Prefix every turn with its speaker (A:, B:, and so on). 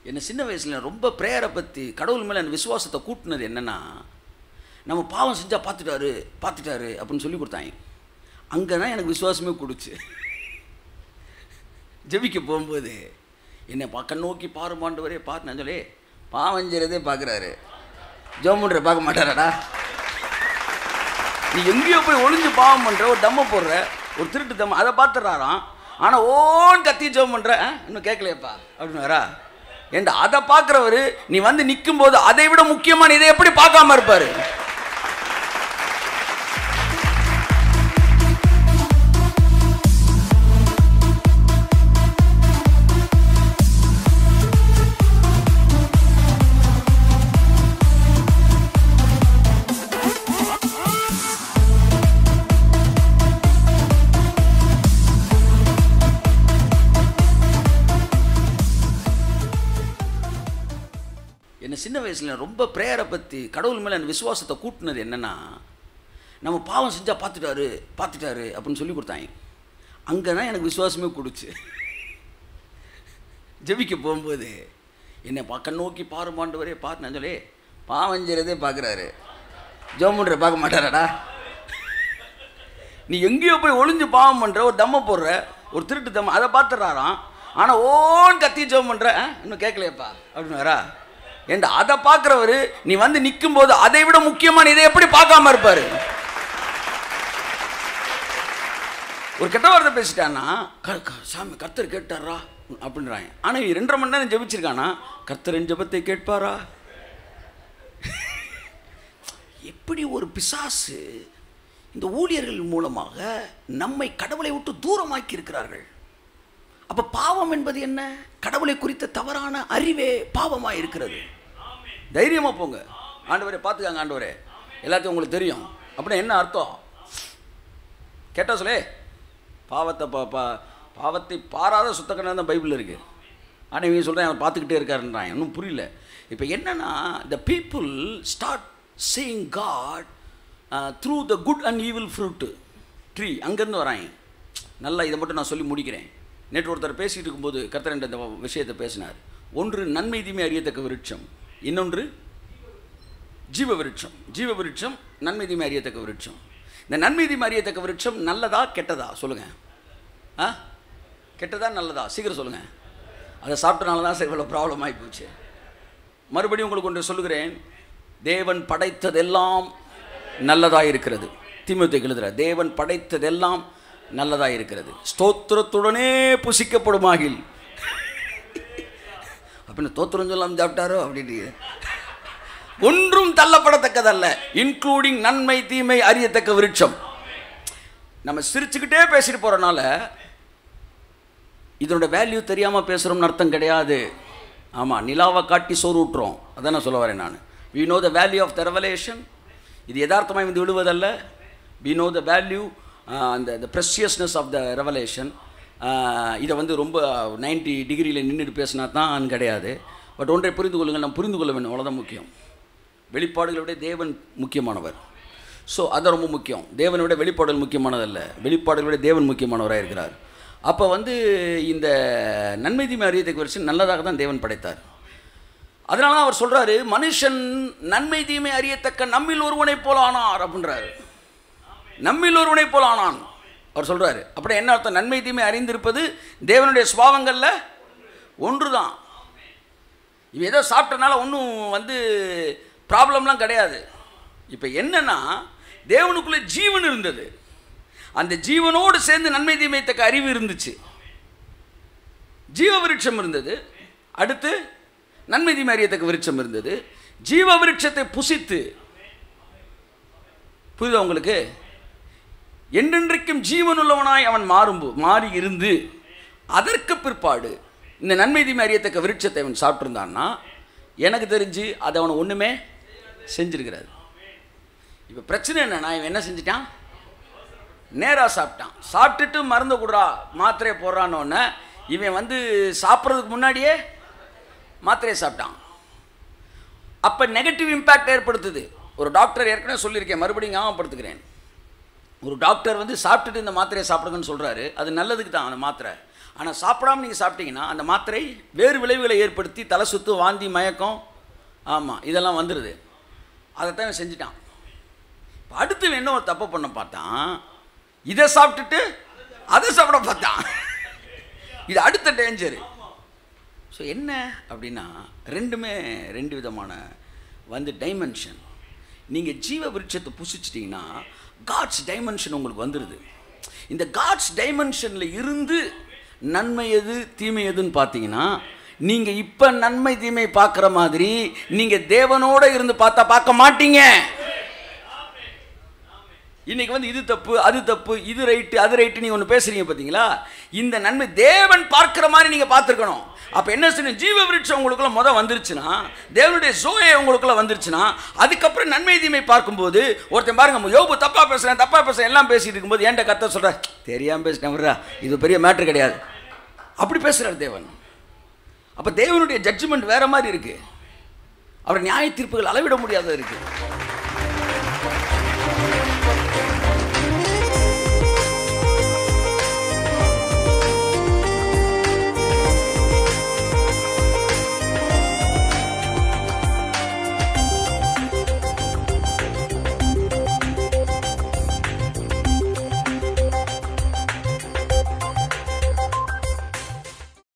A: என்னை சின்ன வயசில் ரொம்ப ப்ரேயரை பற்றி கடவுள் மேலே அந்த விசுவாசத்தை கூட்டினது என்னென்னா நம்ம பாவம் செஞ்சால் பார்த்துட்டாரு பார்த்துட்டாரு அப்படின்னு சொல்லி கொடுத்தாங்க அங்கே தான் எனக்கு விசுவாசமே கொடுச்சு ஜெபிக்க போகும்போது என்னை பக்கம் நோக்கி பாருமாண்டு வரையே பார்த்து நான் சொல்லி பாவம் செய்கிறதே பார்க்குறாரு ஜோமுன்ற பார்க்க மாட்டாராடா நீ எங்கேயோ போய் ஒளிஞ்சு பாவம் பண்ணுற ஒரு தம்ம போடுற ஒரு திருட்டு தம்ம அதை பார்த்துறாராம் ஆனால் ஓன் கத்தி ஜோம் பண்ணுற ஆ, இன்னும் கேட்கலையப்பா அப்படின்னு வரா ஏண்டா அதை பார்க்குறவர் நீ வந்து நிற்கும் போது அதை விட முக்கியமான இதை எப்படி பார்க்காம இருப்பாரு என்னை சின்ன வயசில் ரொம்ப ப்ரேயரை பற்றி கடவுள் மேலே அந்த விசுவாசத்தை கூட்டினது என்னென்னா நம்ம பாவம் செஞ்சால் பார்த்துட்டாரு பார்த்துட்டாரு அப்படின்னு சொல்லி கொடுத்தாங்க அங்கே தான் எனக்கு விசுவாசமே கொடுச்சு ஜெபிக்க போகும்போது என்னை பக்கம் நோக்கி பாருமாண்டு வரையே பார்த்து நான் சொல்லி பாவம் செய்கிறதே பார்க்குறாரு ஜோமுன்ற பார்க்க மாட்டாராடா நீ எங்கேயோ போய் ஒளிஞ்சு பாவம் பண்ணுற ஒரு தம்ம போடுற ஒரு திருட்டு தம்ம அதை பார்த்துறாராம் ஆனால் ஓன் கத்தி ஜோம் பண்ணுற ஆ, இன்னும் கேட்கலையப்பா அப்படின்னு வரா ஏண்டா அதை பார்க்குறவர் நீ வந்து நிற்கும் போது அதை விட முக்கியமான இதை எப்படி பார்க்காம இருப்பாரு ஒரு கெட்ட வார்த்தை பேசிட்டான்னா க- க- சாமி கர்த்தர் கேட்டாரா அப்படின்றாங்க ஆனால் இவன் ரெண்டரை மணி நேரம் ஜெபிச்சிருக்கானா கர்த்தரின் ஜெபத்தை கேட்பாரா எப்படி ஒரு பிசாசு இந்த ஊழியர்கள் மூலமாக நம்மை கடவுளை விட்டு தூரமாக்கி இருக்கிறார்கள் அப்ப பாவம் என்பது என்ன கடவுளை குறித்த தவறான அறிவே பாவமாக இருக்கிறது தைரியமா போங்க ஆண்டவரே பார்த்துக்காங்க ஆண்டவரே எல்லாத்தையும் உங்களுக்கு தெரியும் அப்படின்னா என்ன அர்த்தம் கேட்டா சொல்லே பாவத்தை பா பா பாவத்தை பாராத சுத்தக்கண்ணா தான் பைபிள் இருக்கு ஆனால் இவங்க சொல்கிறேன் அவன் பார்த்துக்கிட்டே இருக்காருன்றான் இன்னும் புரியல இப்போ என்னன்னா the people start seeing God through the good and evil fruit tree அங்கேருந்து வராங்க நல்லா இதை மட்டும் நான் சொல்லி முடிக்கிறேன் நேற்று ஒருத்தர் பேசிகிட்டு இருக்கும்போது கர்த்தர் என்ற இந்த விஷயத்தை பேசினார் ஒன்று நன்மை தீமை அறியத்தக்க விருட்சம் இன்னொன்று ஜீவ விருட்சம் ஜீவ விருட்சம் நன்மை தீமை அறியத்தக்க விருட்சம் இந்த நன்மை தீமை அறியத்தக்க விருட்சம் நல்லதா கெட்டதா சொல்லுங்க ஆ கெட்டதா நல்லதா சீக்கிரம் சொல்லுங்க அதை சாப்பிட்டனால தான் சார் இவ்வளோ ப்ராப்ளம் ஆகி போச்சு மறுபடியும் உங்களுக்கு ஒன்று சொல்லுகிறேன் தேவன் படைத்ததெல்லாம் நல்லதாக இருக்கிறது தீமத்தை எழுதுற தேவன் படைத்ததெல்லாம் நல்லதாக இருக்கிறது ஸ்தோத்திரத்துடனே புசிக்கப்படுமாகில் அப்படின்னு தோத்திரம் சொல்லாமல் சாப்பிட்டாரோ அப்படின்னு ஒன்றும் தள்ளப்படத்தக்கதல்ல இன்க்ளூடிங் நன்மை தீமை அறியத்தக்க விருட்சம் நம்ம சிரிச்சுக்கிட்டே பேசிட்டு போறனால இதனோட வேல்யூ தெரியாமல் பேசுகிறோம்னு அர்த்தம் கிடையாது ஆமாம் நிலாவை காட்டி சோறு ஊட்டுறோம் அதான் நான் சொல்ல வரேன் நான் we know the value of the revelation இது யதார்த்தமாக வந்து விழுவதல்ல வி நோ த வேல்யூ அந்த த ப்ரெஷியஸ்னஸ் ஆஃப் த ரெவலேஷன் இதை வந்து ரொம்ப 90 டிகிரியில் நின்றுட்டு பேசினா தான் கிடையாது பட் ஒன்றை புரிந்து கொள்ளுங்கள் நம்ம புரிந்து கொள்ள வேண்டும் அவ்வளோதான் முக்கியம் வெளிப்பாடுகளை விட தேவன் முக்கியமானவர் ஸோ அது ரொம்ப முக்கியம் தேவனை விட வெளிப்பாடுகள் முக்கியமானதல்ல வெளிப்பாடுகளை விட தேவன் முக்கியமானவராக இருக்கிறார் அப்போ வந்து இந்த நன்மை தீமை அறியத்துக்கு வருஷம் நல்லதாக தான் தேவன் படைத்தார் அதனால தான் அவர் சொல்றாரு மனுஷன் நன்மை தீமை அறியத்தக்க நம்மில் ஒருவனைப் போல ஆனார் அப்படின்றாரு நம்மில் ஒருவனைப் போல ஆனான் அவர் சொல்றாரு அப்படி என்ன அர்த்தம் நன்மை தீமை அறிந்திருப்பது தேவனுடைய சுபாவங்கள்ல ஒன்று தான் இவன் ஏதோ சாப்பிட்டனால ஒன்றும் வந்து ப்ராப்ளம்லாம் கிடையாது இப்போ என்னன்னா தேவனுக்குள்ளே ஜீவன் இருந்தது அந்த ஜீவனோடு சேர்ந்து நன்மை தீமை தக்க அறிவு இருந்துச்சு ஜீவ விருட்சம் இருந்தது அடுத்து நன்மை தீமை அறியத்தக்க விருட்சம் இருந்தது ஜீவ விருட்சத்தை புசித்து புரியுதா உங்களுக்கு என்றென்றைக்கும் ஜீவனுள்ளவனாய் அவன் மாறும்போ மாறி இருந்து அதற்கு பிற்பாடு இந்த நன்மை தீமை அறியத்தக்க விருட்சத்தை அவன் சாப்பிட்ருந்தான்னா எனக்கு தெரிஞ்சு அதை அவனை ஒன்றுமே செஞ்சிருக்கிறாரு இப்போ பிரச்சனை என்னன்னா இவன் என்ன செஞ்சிட்டான் நேராக சாப்பிட்டான் சாப்பிட்டுட்டு மருந்து கொடுறா மாத்திரையை போடுறான்னொன்னே இவன் வந்து சாப்பிட்றதுக்கு முன்னாடியே மாத்திரையை சாப்பிட்டான் அப்போ நெகட்டிவ் இம்பேக்ட் ஏற்படுத்துது ஒரு டாக்டர் ஏற்கனவே சொல்லியிருக்கேன் மறுபடியும் ஞாபகப்படுத்துகிறேன் ஒரு டாக்டர் வந்து சாப்பிட்டுட்டு இந்த மாத்திரையை சாப்பிடுங்கன்னு சொல்கிறாரு அது நல்லதுக்கு தான் அந்த மாத்திரை ஆனால் சாப்பிடாம நீங்கள் சாப்பிட்டீங்கன்னா அந்த மாத்திரை வேறு விளைவுகளை ஏற்படுத்தி தலை சுத்து வாந்தி மயக்கம் ஆமாம் இதெல்லாம் வந்துடுது அதைத்தான் இவன் செஞ்சுட்டான் இப்ப அடுத்து இவன் என்ன ஒரு தப்பு பண்ண பார்த்தான் இதை சாப்பிட்டுட்டு அதை சாப்பிட பார்த்தான் இது அடுத்த டேஞ்சரு ஸோ என்ன அப்படின்னா ரெண்டுமே ரெண்டு விதமான வந்து டைமென்ஷன் நீங்கள் ஜீவ விருட்சத்தை புசிச்சிட்டிங்கன்னா காட்ஸ் டைமென்ஷன் உங்களுக்கு வந்துடுது இந்த காட்ஸ் டைமென்ஷனில் இருந்து நன்மை எது தீமை எதுன்னு பார்த்தீங்கன்னா நீங்கள் இப்போ நன்மை தீமை பார்க்குற மாதிரி நீங்கள் தேவனோட இருந்து பார்த்தா பார்க்க மாட்டீங்க இன்னைக்கு வந்து இது தப்பு அது தப்பு இது ரைட்டு அது ரைட்டு நீங்கள் ஒன்று பேசுறீங்க பார்த்தீங்களா இந்த நன்மை தேவன் பார்க்குற மாதிரி நீங்கள் பார்த்துருக்கணும் அப்போ என்ன செய்யணும் ஜீவ விருட்சம் உங்களுக்குள்ள முத வந்துருச்சுன்னா தேவனுடைய சோயை உங்களுக்குள்ள வந்துருச்சுன்னா அதுக்கப்புறம் நன்மை தீமை பார்க்கும்போது ஒருத்தன் பாருங்க யோபு தப்பாக பேசுகிறேன் தப்பாக பேசுகிறேன் எல்லாம் பேசிட்டு இருக்கும்போது ஏன்ட்ட கத்த சொல்கிற தெரியாமல் பேசிட்டேன் விட்றா இது பெரிய மேட்ரு கிடையாது அப்படி பேசுகிறார் தேவன் அப்போ தேவனுடைய ஜட்ஜ்மெண்ட் வேற மாதிரி இருக்குது அவர் நியாய தீர்ப்புகள் அளவிட முடியாத இருக்குது